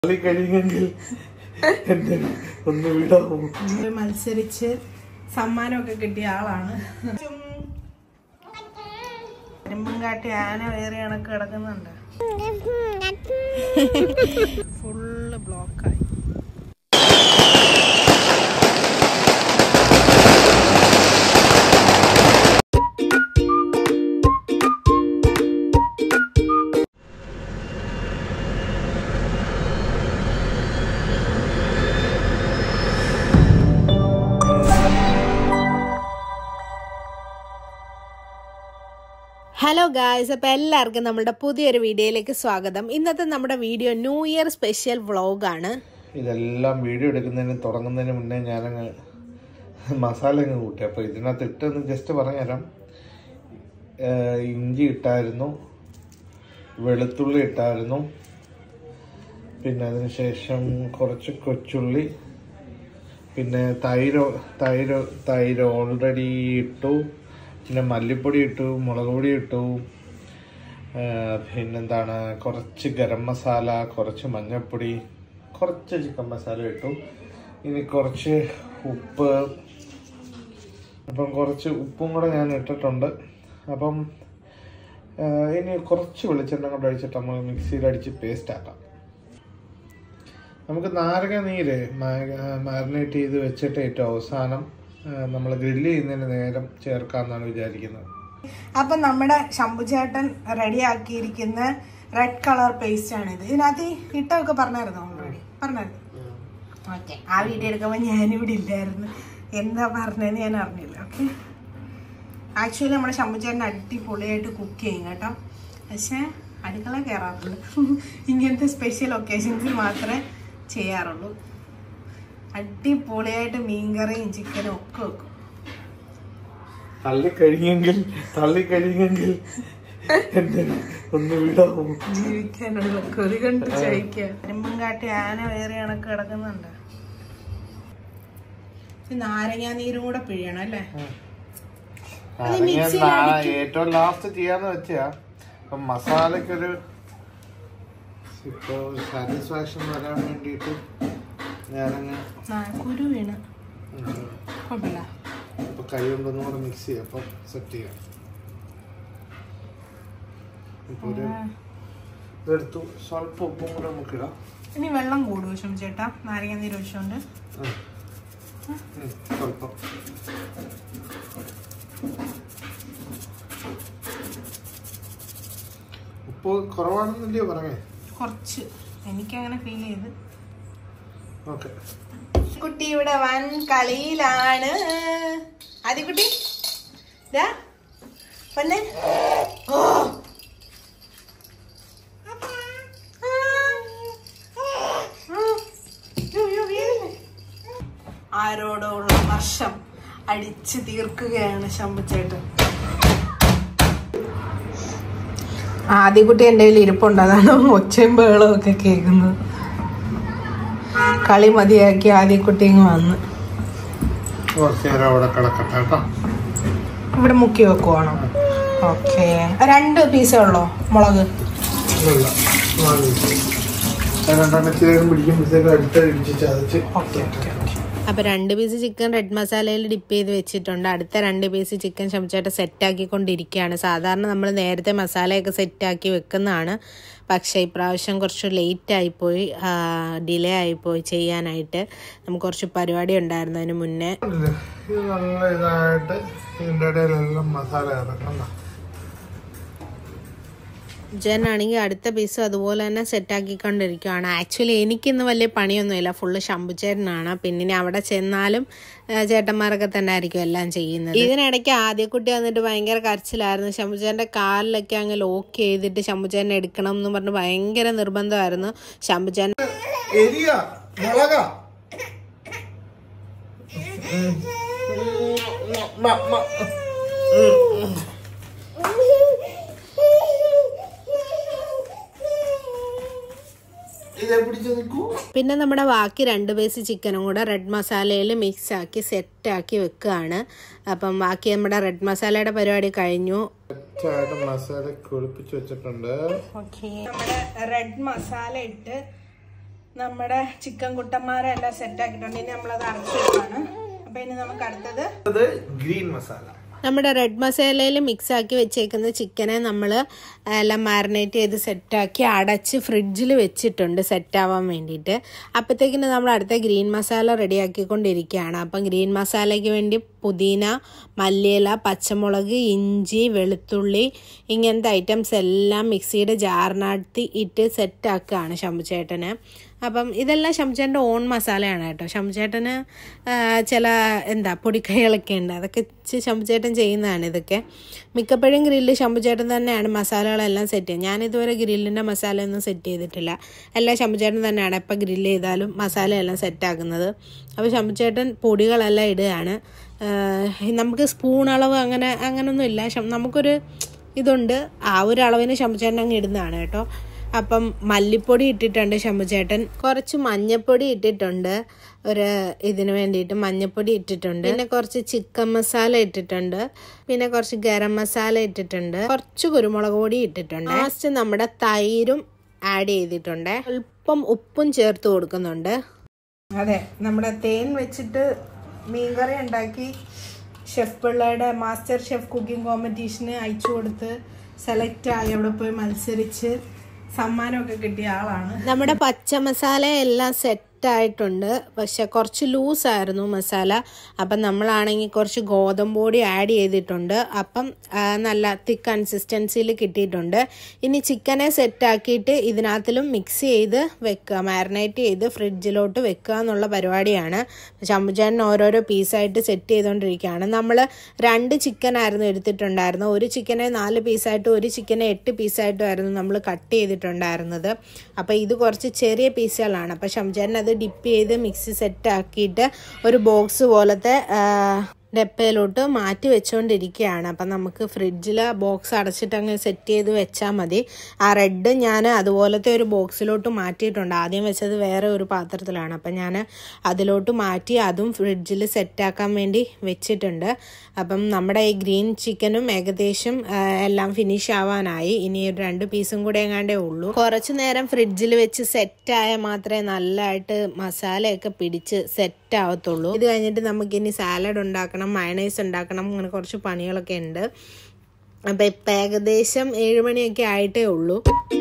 തള്ളി കഴിയുമെങ്കിൽ എന്നെ ഒന്ന് വിടാമോ മത്സരിച്ച് സമ്മാനമൊക്കെ കിട്ടിയ ആളാണ് കരിമ്പും കാട്ടി ആന വേറെ കണക്ക് കിടക്കുന്നുണ്ട് ഫുള്ള് ബ്ലോക്കായി ഹലോ ഗായ്സ് അപ്പോൾ എല്ലാവർക്കും നമ്മുടെ പുതിയൊരു വീഡിയോയിലേക്ക് സ്വാഗതം ഇന്നത്തെ നമ്മുടെ വീഡിയോ ന്യൂ ഇയർ സ്പെഷ്യൽ വ്ളോഗാണ് ഇതെല്ലാം വീഡിയോ എടുക്കുന്നതിന് തുടങ്ങുന്നതിന് മുന്നേ ഞാനങ്ങ് മസാല അങ്ങ് കൂട്ടി അപ്പോൾ ഇതിനകത്ത് ഇട്ടെന്ന് ജസ്റ്റ് പറഞ്ഞുതരാം ഏഹ് ഇഞ്ചി ഇട്ടായിരുന്നു വെളുത്തുള്ളി ഇട്ടായിരുന്നു പിന്നെ അതിന് ശേഷം കുറച്ച് കൊച്ചുള്ളി പിന്നെ തൈര് തൈര് തൈര് ഓൾറെഡി ഇട്ടു പിന്നെ മല്ലിപ്പൊടി ഇട്ടു മുളക് പൊടി ഇട്ടു ആ, പിന്നെന്താണ് കുറച്ച് ഗരം മസാല കുറച്ച് മഞ്ഞൾപ്പൊടി കുറച്ച് ചിക്കൻ മസാല ഇട്ടു ഇനി കുറച്ച് ഉപ്പ് അപ്പം കുറച്ച് ഉപ്പും കൂടെ ഞാൻ ഇട്ടിട്ടുണ്ട് അപ്പം ആ, ഇനി കുറച്ച് വെളിച്ചെണ്ണ കൂടെ ഒഴിച്ചിട്ട് നമ്മൾ മിക്സിയിൽ അടിച്ച് പേസ്റ്റ് ആക്കാം നമുക്ക് നാരങ്ങ നീര് മാരിനേറ്റ് ചെയ്ത് വെച്ചിട്ട് ഏറ്റവും അവസാനം നമ്മൾ ഗ്രില്ല് ചെയ്യുന്നതിന് നേരം ചേർക്കാമെന്നാണ് വിചാരിക്കുന്നത് അപ്പം നമ്മുടെ ശംഭുചേട്ടൻ റെഡി ആക്കിയിരിക്കുന്ന റെഡ് കളർ പേസ്റ്റ് ആണ് ഇത് ഇതിനകത്ത് ഈ ഇട്ടൊക്കെ പറഞ്ഞായിരുന്നോ ഓൾറെഡി പറഞ്ഞായിരുന്നു ഓക്കെ ആ വീഡിയോ എടുക്കുമ്പോൾ ഞാനിവിടെ ഇല്ലായിരുന്നു എന്താ പറഞ്ഞതെന്ന് ഞാൻ അറിഞ്ഞില്ല ഓക്കെ ആക്ച്വലി നമ്മുടെ ശംഭുചേട്ടൻ അടിപൊളിയായിട്ട് കുക്ക് ചെയ്യും കേട്ടോ പക്ഷേ അടുക്കള കയറാറുണ്ട് ഇങ്ങനത്തെ സ്പെഷ്യൽ ഒക്കേഷൻസിൽ മാത്രമേ ചെയ്യാറുള്ളൂ അടിപൊളിയായിട്ട് മീൻകറിയും ചിക്കനും ഒക്കെ വെക്കും തള്ളി കഴിഞ്ഞെങ്കിൽ തള്ളി കഴിഞ്ഞെങ്കിൽ എന്നെ ഒന്ന് വിടാമോ ജീവിക്കാനുള്ള കൊതി കണ്ട് ചയിക്കാം കരിമ്പും കാട്ടി ആന വേറെ കണക്ക് കിടക്കുന്നുണ്ട് ഈ നാരങ്ങാ നീരും കൂടെ പിഴിയണം അല്ലേ അത് ഞാൻ മിക്സിയിൽ നാ- ഏറ്റവും ലാസ്റ്റ് ചെയ്യാന്ന് വെച്ചാ അപ്പം മസാലക്കൊരു ഇപ്പൊ സാറ്റിസ്ഫാക്ഷൻ വരാൻ വേണ്ടിയിട്ട് ഞാനങ്ങ് ആ, കുരു വീണ് ഉം, കുഴപ്പമില്ല ഇപ്പൊ കൈ കൊണ്ടൊന്നും കൂടെ മിക്സ് ചെയ്യാം അപ്പം സെറ്റ് ചെയ്യാം ഇപ്പൊ ഒരു ഇതെടുത്തു സ്വല്പം ഉപ്പും കൂടെ നമുക്ക് ഇടാം ഇനി വെള്ളം കൂടുമോ ചേട്ടാ നാരങ്ങ നീര് ഒഴിച്ചോണ്ട് ഉം. ഉം, സ്വല്പം ഉപ്പ് കുറവാണെന്നല്ലയോ പറഞ്ഞേ കുറച്ച് എനിക്കങ്ങനെ ഫീൽ ചെയ്ത് ഓക്കെ കുട്ടി ഇവിടെ വൻ കളിയിലാണ് ആദ്യക്കുട്ടി ദാ പൊന്നെ ഓ ആരോടുള്ള വർഷം അടിച്ചു തീർക്കുകയാണ് ശമ്പച്ചേട്ടൻ ആദ്യക്കുട്ടി എൻ്റെ കയ്യിൽ ഇരിപ്പുണ്ട് അതാണ് ഒച്ചയും ബഹളവും ഒക്കെ കേൾക്കുന്നത് കളി മതിയാക്കി ആദ്യക്കുട്ടി ഇങ്ങ് വന്ന് കുറച്ച് നേരം അവിടെ കിടക്കട്ടെ കേട്ടോ ഇവിടെ മുക്കി വെക്കുവാണോ ഓക്കെ രണ്ട് പീസേ ഉള്ളോ മുളക് ഇല്ല രണ്ടെണ്ണത്തിലേക്കും പിടിക്കുമ്പോഴത്തേക്കും അടുത്ത ഇടിച്ച് ചതച്ച് ഓക്കെ ഓക്കെ ഓക്കെ അപ്പോൾ രണ്ട് പീസ് ചിക്കൻ റെഡ് മസാലയിൽ ഡിപ്പ് ചെയ്ത് വെച്ചിട്ടുണ്ട് അടുത്ത രണ്ട് പീസ് ചിക്കൻ ശമിച്ചായിട്ട് സെറ്റാക്കിക്കൊണ്ടിരിക്കുകയാണ് സാധാരണ നമ്മൾ നേരത്തെ മസാലയൊക്കെ സെറ്റാക്കി വെക്കുന്നതാണ് പക്ഷേ ഇപ്രാവശ്യം കുറച്ച് ലേറ്റ് ആയിപ്പോയി ഡിലേ ആയിപ്പോയി ചെയ്യാനായിട്ട് നമുക്ക് കുറച്ച് പരിപാടി ഉണ്ടായിരുന്നു അതിന് മുന്നേ ഇത് നല്ല ഇതായിട്ട് ഇതിൻ്റെ ഇടയിലെല്ലാം മസാല ഇറക്കണം ജനാണെങ്കിൽ അടുത്ത പീസും അതുപോലെ തന്നെ സെറ്റാക്കിക്കൊണ്ടിരിക്കുകയാണ് ആക്ച്വലി എനിക്കിന്ന് വലിയ പണിയൊന്നുമില്ല ഫുള്ള് ശമ്പുചേട്ടനാണ് പിന്നെ ഇനി അവിടെ ചെന്നാലും ആ, ചേട്ടന്മാരൊക്കെ തന്നെ ആയിരിക്കും എല്ലാം ചെയ്യുന്നത് ഇതിനിടയ്ക്ക് ആദ്യക്കുട്ടി വന്നിട്ട് ഭയങ്കര കരച്ചിലായിരുന്നു ശമ്പുചേട്ടൻ്റെ കാലിലൊക്കെ അങ്ങ് ലോക്ക് ചെയ്തിട്ട് ശമ്പുചേട്ടനെ എടുക്കണം എന്ന് പറഞ്ഞ് ഭയങ്കര നിർബന്ധമായിരുന്നു ശമ്പുചേട്ടൻ എരിയ മുളക ഇതെ പിടിച്ചു നിൽക്കൂ പിന്നെ നമ്മുടെ ബാക്കി രണ്ട് പീസ് ചിക്കനും കൂടെ റെഡ് മസാലയിൽ മിക്സ് ആക്കി സെറ്റാക്കി വെക്കുകയാണ് അപ്പം ബാക്കി നമ്മുടെ റെഡ് മസാലയുടെ പരിപാടി കഴിഞ്ഞു കറക്റ്റായിട്ട് മസാല കുളിപ്പിച്ച് വെച്ചിട്ടുണ്ട് ഓക്കെ നമ്മുടെ റെഡ് മസാല ഇട്ട് നമ്മുടെ ചിക്കൻ കുട്ടന്മാരെ എല്ലാം സെറ്റ് ആക്കിയിട്ടുണ്ട് ഇനി നമ്മളത് അടച്ചെടുക്കാണ് അപ്പൊ ഇനി നമുക്ക് അടുത്തത് അത് ഗ്രീൻ മസാല നമ്മുടെ റെഡ് മസാലയിൽ മിക്സ് ആക്കി വെച്ചേക്കുന്ന ചിക്കനെ നമ്മൾ എല്ലാം മാരിനേറ്റ് ചെയ്ത് സെറ്റാക്കി അടച്ച് ഫ്രിഡ്ജിൽ വെച്ചിട്ടുണ്ട് സെറ്റ് ആവാൻ വേണ്ടിയിട്ട് അപ്പോഴത്തേക്കിന് നമ്മൾ അടുത്ത ഗ്രീൻ മസാല റെഡിയാക്കിക്കൊണ്ടിരിക്കുകയാണ് അപ്പം ഗ്രീൻ മസാലയ്ക്ക് വേണ്ടി പുതിന മല്ലിയില പച്ചമുളക് ഇഞ്ചി വെളുത്തുള്ളി ഇങ്ങനത്തെ ഐറ്റംസ് എല്ലാം മിക്സിയുടെ ജാറിനകത്ത് ഇട്ട് സെറ്റാക്കുകയാണ് ശംഭുചേട്ടന് അപ്പം ഇതെല്ലാം ശംചേട്ടൻ്റെ ഓൺ മസാലയാണ് കേട്ടോ ശംചേട്ടന് ചില എന്താ പൊടിക്കൈകളൊക്കെ ഉണ്ട് അതൊക്കെ ശംചേട്ടൻ ചെയ്യുന്നതാണ് ഇതൊക്കെ മിക്കപ്പോഴും ഗ്രില്ല് ശംഭുചേട്ടൻ തന്നെയാണ് മസാലകളെല്ലാം സെറ്റ് ചെയ്യുന്നത് ഞാനിതുവരെ ഗ്രില്ലിൻ്റെ മസാലയൊന്നും സെറ്റ് ചെയ്തിട്ടില്ല എല്ലാം ശംഭുചേട്ടൻ തന്നെയാണ് എപ്പോൾ ഗ്രില്ല് ചെയ്താലും മസാലയെല്ലാം സെറ്റാക്കുന്നത് അപ്പോൾ ശംഭുചേട്ടൻ പൊടികളെല്ലാം ഇടുകയാണ് നമുക്ക് സ്പൂൺ അളവ് അങ്ങനെ അങ്ങനൊന്നും ഇല്ല നമുക്കൊരു ഇതുണ്ട് ആ ഒരു അളവിന് ശംഭുചേട്ടൻ അങ്ങ് ഇടുന്നതാണ് കേട്ടോ അപ്പം മല്ലിപ്പൊടി ഇട്ടിട്ടുണ്ട് ശമ്പുചേട്ടൻ കുറച്ച് മഞ്ഞപ്പൊടി ഇട്ടിട്ടുണ്ട് ഒരു ഇതിന് വേണ്ടിയിട്ട് മഞ്ഞപ്പൊടി ഇട്ടിട്ടുണ്ട് പിന്നെ കുറച്ച് ചിക്കൻ മസാല ഇട്ടിട്ടുണ്ട് പിന്നെ കുറച്ച് ഗരം മസാല ഇട്ടിട്ടുണ്ട് കുറച്ച് കുരുമുളക് പൊടി ഇട്ടിട്ടുണ്ട് ലാസ്റ്റ് നമ്മുടെ തൈരും ആഡ് ചെയ്തിട്ടുണ്ട് അല്പം ഉപ്പും ചേർത്ത് കൊടുക്കുന്നുണ്ട് അതെ നമ്മുടെ തേൻ വെച്ചിട്ട് മീൻകറി ഉണ്ടാക്കി ഷെഫ് പിള്ളയുടെ മാസ്റ്റർ ഷെഫ് കുക്കിംഗ് കോമ്പറ്റീഷന് അയച്ചു കൊടുത്ത് സെലക്ട് ആയി അവിടെ പോയി മത്സരിച്ച് സമ്മാനമൊക്കെ കിട്ടിയ ആളാണ് നമ്മുടെ പച്ച മസാല എല്ലാം സെറ്റ് ആയിട്ടുണ്ട് പക്ഷെ കുറച്ച് ലൂസായിരുന്നു മസാല അപ്പം നമ്മളാണെങ്കിൽ കുറച്ച് ഗോതമ്പ് പൊടി ആഡ് ചെയ്തിട്ടുണ്ട് അപ്പം നല്ല തിക്ക് കൺസിസ്റ്റൻസിയിൽ കിട്ടിയിട്ടുണ്ട് ഇനി ചിക്കനെ സെറ്റ് ആക്കിയിട്ട് ഇതിനകത്തിലും മിക്സ് ചെയ്ത് വെക്കുക മാരിനേറ്റ് ചെയ്ത് ഫ്രിഡ്ജിലോട്ട് വെക്കുക എന്നുള്ള പരിപാടിയാണ് ചമ്മുചാൻ ഓരോരോ പീസായിട്ട് സെറ്റ് ചെയ്തുകൊണ്ടിരിക്കുകയാണ് നമ്മൾ രണ്ട് ചിക്കൻ ആയിരുന്നു എടുത്തിട്ടുണ്ടായിരുന്നത് ഒരു ചിക്കനെ നാല് പീസായിട്ടും ഒരു ചിക്കനെ എട്ട് പീസായിട്ടും ആയിരുന്നു നമ്മൾ കട്ട് ചെയ്തിട്ടുണ്ടായിരുന്നത് അപ്പോൾ ഇത് കുറച്ച് ചെറിയ പീസുകളാണ് അപ്പോൾ ഷംജാൻ അത് ഡിപ്പ് ചെയ്ത് മിക്സി സെറ്റ് ആക്കിയിട്ട് ഒരു ബോക്സ് പോലത്തെ ഡപ്പയിലോട്ട് മാറ്റി വെച്ചുകൊണ്ടിരിക്കുകയാണ് അപ്പം നമുക്ക് ഫ്രിഡ്ജിൽ ബോക്സ് അടച്ചിട്ട് അങ്ങ് സെറ്റ് ചെയ്ത് വെച്ചാൽ മതി ആ റെഡ് ഞാൻ അതുപോലത്തെ ഒരു ബോക്സിലോട്ട് മാറ്റിയിട്ടുണ്ട് ആദ്യം വെച്ചത് വേറെ ഒരു പാത്രത്തിലാണ് അപ്പം ഞാൻ അതിലോട്ട് മാറ്റി അതും ഫ്രിഡ്ജിൽ സെറ്റാക്കാൻ വേണ്ടി വെച്ചിട്ടുണ്ട് അപ്പം നമ്മുടെ ഈ ഗ്രീൻ ചിക്കനും ഏകദേശം എല്ലാം ഫിനിഷ് ആവാനായി ഇനി ഒരു രണ്ട് പീസും കൂടെ എങ്ങാണ്ടേ ഉള്ളൂ കുറച്ച് നേരം ഫ്രിഡ്ജിൽ വെച്ച് സെറ്റായാൽ മാത്രമേ നല്ലതായിട്ട് മസാലയൊക്കെ പിടിച്ച് സെറ്റ് ആവത്തുള്ളൂ ഇത് കഴിഞ്ഞിട്ട് നമുക്ക് ഇനി സാലഡ് ഉണ്ടാക്കണം മയണൈസ് ഉണ്ടാക്കണം അങ്ങനെ കുറച്ച് പണികളൊക്കെ ഉണ്ട് അപ്പം ഇപ്പം ഏകദേശം ഏഴുമണിയൊക്കെ ആയിട്ടേ ഉള്ളൂ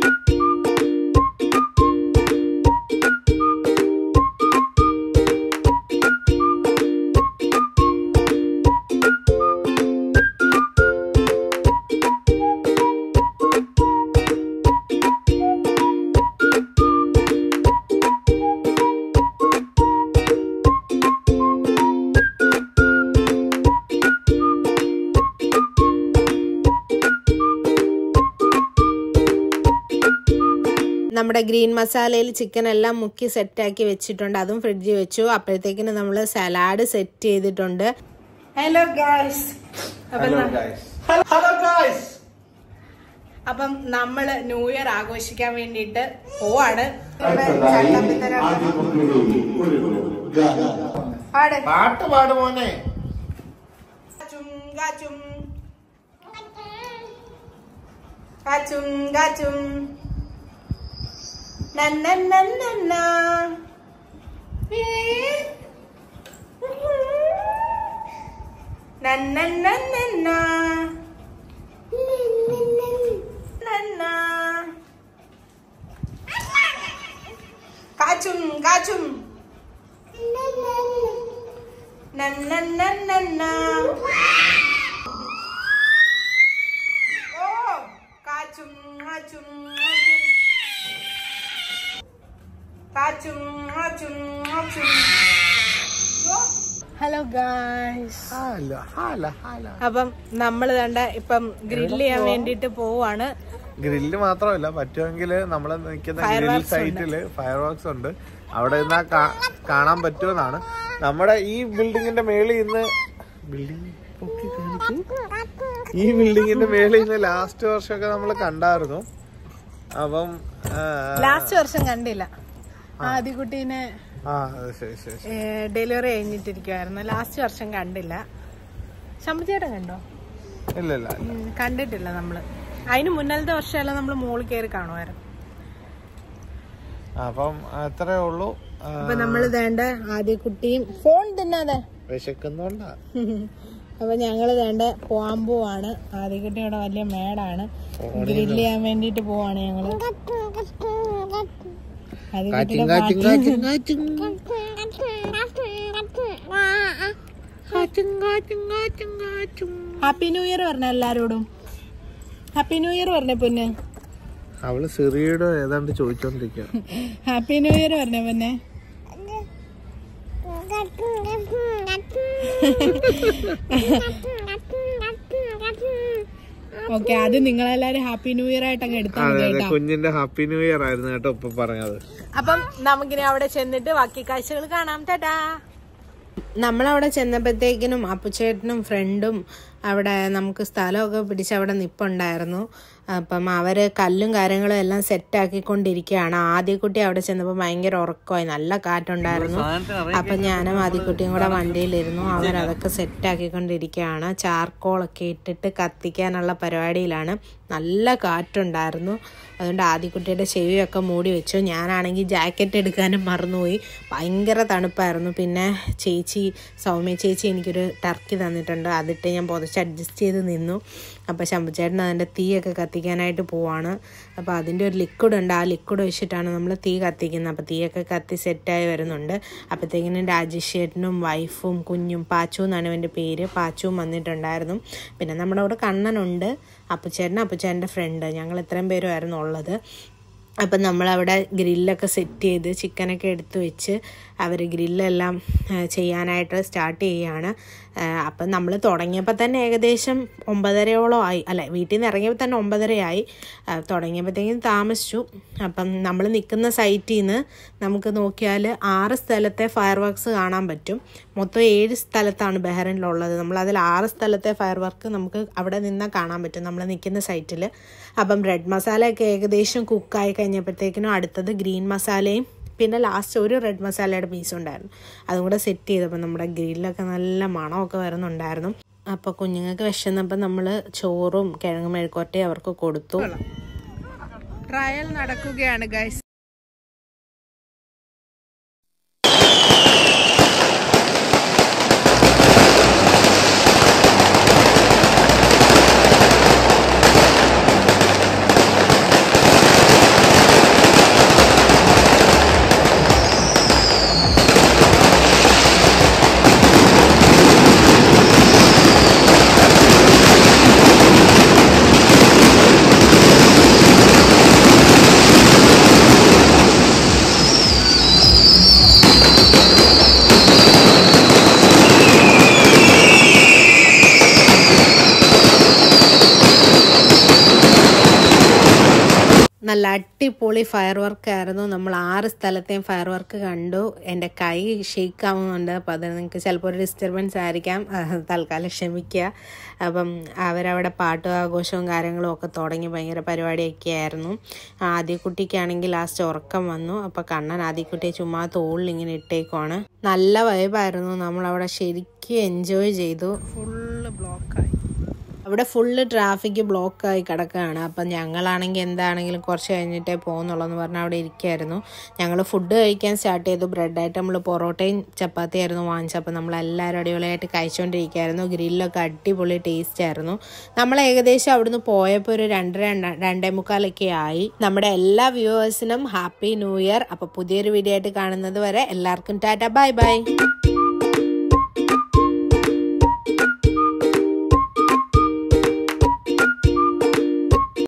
നമ്മുടെ ഗ്രീൻ മസാലയിൽ ചിക്കൻ എല്ലാം മുക്കി സെറ്റാക്കി വെച്ചിട്ടുണ്ട് അതും ഫ്രിഡ്ജിൽ വെച്ചു അപ്പോഴത്തേക്കിന് നമ്മൾ സലാഡ് സെറ്റ് ചെയ്തിട്ടുണ്ട് hello guys hello guys hello guys അപ്പം നമ്മള് ന്യൂ ഇയർ ആഘോഷിക്കാൻ വേണ്ടിയിട്ട് പോവാണ് ഇവിടെ ചട്ടമ്പിത്തരം പാട് പാട്ട് പാട് മോനെ കാച്ചും കാച്ചും കാച്ചും കാച്ചും നന്നന്നന്നന്ന. ഏ. നന്നന്നന്നന്ന. നന്ന. കാച്ചും കാച്ചും നന്നന്നന്നന്ന. ഓ കാച്ചും കാച്ചും കാച്ചും കാച്ചും കാച്ചും കാച്ചും ഓ. Hello guys hello hello hello അപ്പം നമ്മൾ കണ്ട ഇപ്പം ഗ്രില്ല് ചെയ്യാൻ വേണ്ടിട്ട് പോവാണ് ഗ്രില്ല് മാത്രമല്ല പറ്റുമെങ്കിൽ നമ്മൾ നിൽക്കുന്ന ഗ്രിൽ സൈറ്റില് ഫയർ വർക്സ് ഉണ്ട് അവിടെ നിന്നാ കാ- കാണാൻ പറ്റുമെന്നാണ് നമ്മുടെ ഈ ബിൽഡിങ്ങിന്റെ മേളിൽ ഇന്ന് ബിൽഡിംഗ് പൊക്കി കാണിക്കൂ ഈ ബിൽഡിങ്ങിന്റെ മേളിൽ ഇന്ന് ലാസ്റ്റ് വർഷമൊക്കെ നമ്മൾ കണ്ടായിരുന്നു അപ്പം ആ, ലാസ്റ്റ് വർഷം കണ്ടില്ല ആദ്യകുട്ടീനെ ആ അത് ശരി ശരി ശരി. ഡെലിവറി കഴിഞ്ഞിട്ടിരിക്കുവായിരുന്നു ലാസ്റ്റ് വർഷം കണ്ടില്ല ശമ്പചേട്ടൻ കണ്ടോ ഇല്ല ഇല്ല ഇല്ല ഉം, കണ്ടിട്ടില്ല നമ്മള് അതിന് മുന്നലത്തെ വർഷമെല്ലാം നമ്മൾ മോളിൽ കയറി കാണുമായിരുന്നു അപ്പം അത്രേ ഉള്ളൂ ആ, അപ്പൊ നമ്മള് വേണ്ട ആദ്യ കുട്ടിയും ഫോൺ തിന്നാതെ വിശക്കുന്നുണ്ടാ അപ്പൊ ഞങ്ങള് വേണ്ട പോവാൻ പോവാണ് ആദ്യക്കുട്ടി ഇവിടെ വലിയ മേടാണ് ഗ്രില്ല് ചെയ്യാൻ വേണ്ടിട്ട് പോവാണ് ഞങ്ങള് ആദ്യക്കുട്ടിയുടെ കാറ്റും കാറ്റും കാറ്റും ഹാപ്പി ന്യൂ ഇയർ പറഞ്ഞ എല്ലാരോടും ഹാപ്പി ന്യൂ ഇയർ പറഞ്ഞ പിന്നെ അവള് സിറിയുടെ ഏതാണ്ട് ചോദിച്ചോണ്ടിരിക്കുക ഹാപ്പി ന്യൂ ഇയർ പറഞ്ഞ പിന്നെ ഓക്കെ അത് നിങ്ങളെല്ലാരും ഹാപ്പി ന്യൂ ഇയർ ആയിട്ട് അങ്ങ് എടുത്താൽ അതെ മതി അതെ കേട്ടോ കുഞ്ഞിന്റെ ഹാപ്പി ന്യൂ ഇയർ ആയിരുന്നു കേട്ടോ ഇപ്പൊ പറഞ്ഞത് അപ്പം നമുക്കിനി അവിടെ ചെന്നിട്ട് ബാക്കി കാഴ്ചകൾ കാണാം ടാറ്റാ നമ്മളവിടെ ചെന്നപ്പോഴത്തേക്കിനും അപ്പുച്ചേട്ടനും ഫ്രണ്ടും അവിടെ നമുക്ക് സ്ഥലമൊക്കെ പിടിച്ച് അവിടെ നിപ്പുണ്ടായിരുന്നു അപ്പം അവർ കല്ലും കാര്യങ്ങളും എല്ലാം സെറ്റാക്കിക്കൊണ്ടിരിക്കുകയാണ് ആദ്യക്കുട്ടി അവിടെ ചെന്നപ്പോൾ ഭയങ്കര ഉറക്കമായി നല്ല കാറ്റുണ്ടായിരുന്നു അപ്പം ഞാനും ആദ്യക്കുട്ടിയും കൂടെ വണ്ടിയിലിരുന്നു അവരതൊക്കെ സെറ്റാക്കിക്കൊണ്ടിരിക്കുകയാണ് ചാർക്കോളൊക്കെ ഇട്ടിട്ട് കത്തിക്കാനുള്ള പരിപാടിയിലാണ് നല്ല കാറ്റുണ്ടായിരുന്നു അതുകൊണ്ട് ആദ്യക്കുട്ടിയുടെ ചെവിയൊക്കെ മൂടി വെച്ചു ഞാനാണെങ്കിൽ ജാക്കറ്റ് എടുക്കാനും മറന്നുപോയി ഭയങ്കര തണുപ്പായിരുന്നു പിന്നെ ചേച്ചി സൗമ്യ ചേച്ചി എനിക്കൊരു ടർക്കി തന്നിട്ടുണ്ട് അതിട്ട് ഞാൻ പുതച്ച് അഡ്ജസ്റ്റ് ചെയ്ത് നിന്നു അപ്പോൾ ശമ്പുചേട്ടൻ അതിൻ്റെ തീയൊക്കെ കത്തിക്കാനായിട്ട് പോവാണ് അപ്പോൾ അതിൻ്റെ ഒരു ലിക്വിഡ് ഉണ്ട് ആ ലിക്വിഡ് വെച്ചിട്ടാണ് നമ്മൾ തീ കത്തിക്കുന്നത് അപ്പോൾ തീയൊക്കെ കത്തി സെറ്റായി വരുന്നുണ്ട് അപ്പോഴത്തേക്കിനും രാജേഷ് ചേട്ടനും വൈഫും കുഞ്ഞും പാച്ചു എന്നാണ് ഇവൻ്റെ പേര് പാച്ചുവും വന്നിട്ടുണ്ടായിരുന്നു പിന്നെ നമ്മുടെ അവിടെ കണ്ണനുണ്ട് അപ്പുച്ചേട്ടൻ അപ്പുച്ചേട്ടൻ്റെ ഫ്രണ്ട് ഞങ്ങൾ ഇത്രയും പേരുമായിരുന്നു ഉള്ളത് അപ്പം നമ്മളവിടെ ഗ്രില്ലൊക്കെ സെറ്റ് ചെയ്ത് ചിക്കനൊക്കെ എടുത്ത് വെച്ച് അവർ ഗ്രില്ലെല്ലാം ആ, ചെയ്യാനായിട്ട് സ്റ്റാർട്ട് ചെയ്യുകയാണ് ആ, അപ്പം നമ്മൾ തുടങ്ങിയപ്പോൾ തന്നെ ഏകദേശം ഒമ്പതരയോളം ആയി അല്ല വീട്ടിൽ നിന്ന് ഇറങ്ങിയപ്പോൾ തന്നെ ഒമ്പതരയായി ആ, തുടങ്ങിയപ്പോഴത്തേക്കും താമസിച്ചു അപ്പം നമ്മൾ നിൽക്കുന്ന സൈറ്റിൽ നിന്ന് നമുക്ക് നോക്കിയാൽ ആറ് സ്ഥലത്തെ ഫയർ വർക്ക്സ് കാണാൻ പറ്റും മൊത്തം ഏഴ് സ്ഥലത്താണ് ബഹ്റൈനിലുള്ളത് നമ്മൾ അതിൽ ആറ് സ്ഥലത്തെ ഫയർ വർക്ക് നമുക്ക് അവിടെ നിന്നാൽ കാണാൻ പറ്റും നമ്മൾ നിൽക്കുന്ന സൈറ്റിൽ അപ്പം റെഡ് മസാലയൊക്കെ ഏകദേശം കുക്കായി കഴിഞ്ഞപ്പോഴത്തേക്കിനും അടുത്തത് ഗ്രീൻ മസാലയും പിന്നെ ലാസ്റ്റ് ഒരു റെഡ് മസാലയുടെ പീസ് ഉണ്ടായിരുന്നു അതും കൂടെ സെറ്റ് ചെയ്തപ്പോൾ നമ്മുടെ ഗ്രില്ലൊക്കെ നല്ല മണമൊക്കെ വരുന്നുണ്ടായിരുന്നു അപ്പോൾ കുഞ്ഞുങ്ങൾക്ക് വിശന്നപ്പോൾ നമ്മൾ ചോറും കിഴങ്ങ് മെഴുക്കോട്ടയും അവർക്ക് കൊടുത്തു ട്രയൽ നടക്കുകയാണ് ഗൈസ് നല്ല അടിപൊളി ഫയർ വർക്ക് ആയിരുന്നു നമ്മൾ ആറ് സ്ഥലത്തെയും ഫയർ വർക്ക് കണ്ടു എൻ്റെ കൈ ഷെയ്ക്ക് ആവുന്നുണ്ട് അപ്പോൾ അത് നിങ്ങൾക്ക് ചിലപ്പോൾ ഒരു ഡിസ്റ്റർബൻസ് ആയിരിക്കാം അത് തൽക്കാലം ക്ഷമിക്കുക അപ്പം അവരവിടെ പാട്ടും ആഘോഷവും കാര്യങ്ങളും ഒക്കെ തുടങ്ങി ഭയങ്കര പരിപാടിയൊക്കെ ആയിരുന്നു ആദ്യക്കുട്ടിക്കാണെങ്കിൽ ലാസ്റ്റ് ഉറക്കം വന്നു അപ്പോൾ കണ്ണൻ ആദ്യക്കുട്ടിയെ ചുമ്മാ തോളിൽ ഇങ്ങനെ ഇട്ടേക്കുവാണ് നല്ല വൈബായിരുന്നു നമ്മളവിടെ ശരിക്കും എൻജോയ് ചെയ്തു ഫുള്ള് ബ്ലോക്കായി അവിടെ ഫുള്ള് ട്രാഫിക് ബ്ലോക്കായി കിടക്കുകയാണ് അപ്പം ഞങ്ങളാണെങ്കിൽ എന്താണെങ്കിലും കുറച്ച് കഴിഞ്ഞിട്ടേ പോകുന്നുള്ളൂ പറഞ്ഞാൽ അവിടെ ഇരിക്കുകയായിരുന്നു ഞങ്ങൾ ഫുഡ് കഴിക്കാൻ സ്റ്റാർട്ട് ചെയ്തു ബ്രെഡായിട്ട് നമ്മൾ പൊറോട്ടയും ചപ്പാത്തിയായിരുന്നു വാങ്ങിച്ചത് അപ്പം നമ്മളെല്ലാവരും അടിപൊളിയായിട്ട് കഴിച്ചുകൊണ്ടിരിക്കുകയായിരുന്നു ഗ്രില്ലൊക്കെ അടിപൊളി ടേസ്റ്റ് ആയിരുന്നു നമ്മൾ ഏകദേശം അവിടുന്ന് പോയപ്പോൾ ഒരു രണ്ടര രണ്ട- രണ്ടേ മുക്കാലൊക്കെ ആയി നമ്മുടെ എല്ലാ വ്യൂവേഴ്സിനും ഹാപ്പി ന്യൂ ഇയർ അപ്പോൾ പുതിയൊരു വീഡിയോ ആയിട്ട് കാണുന്നത് വരെ എല്ലാവർക്കും ടാറ്റ ബൈ ബൈ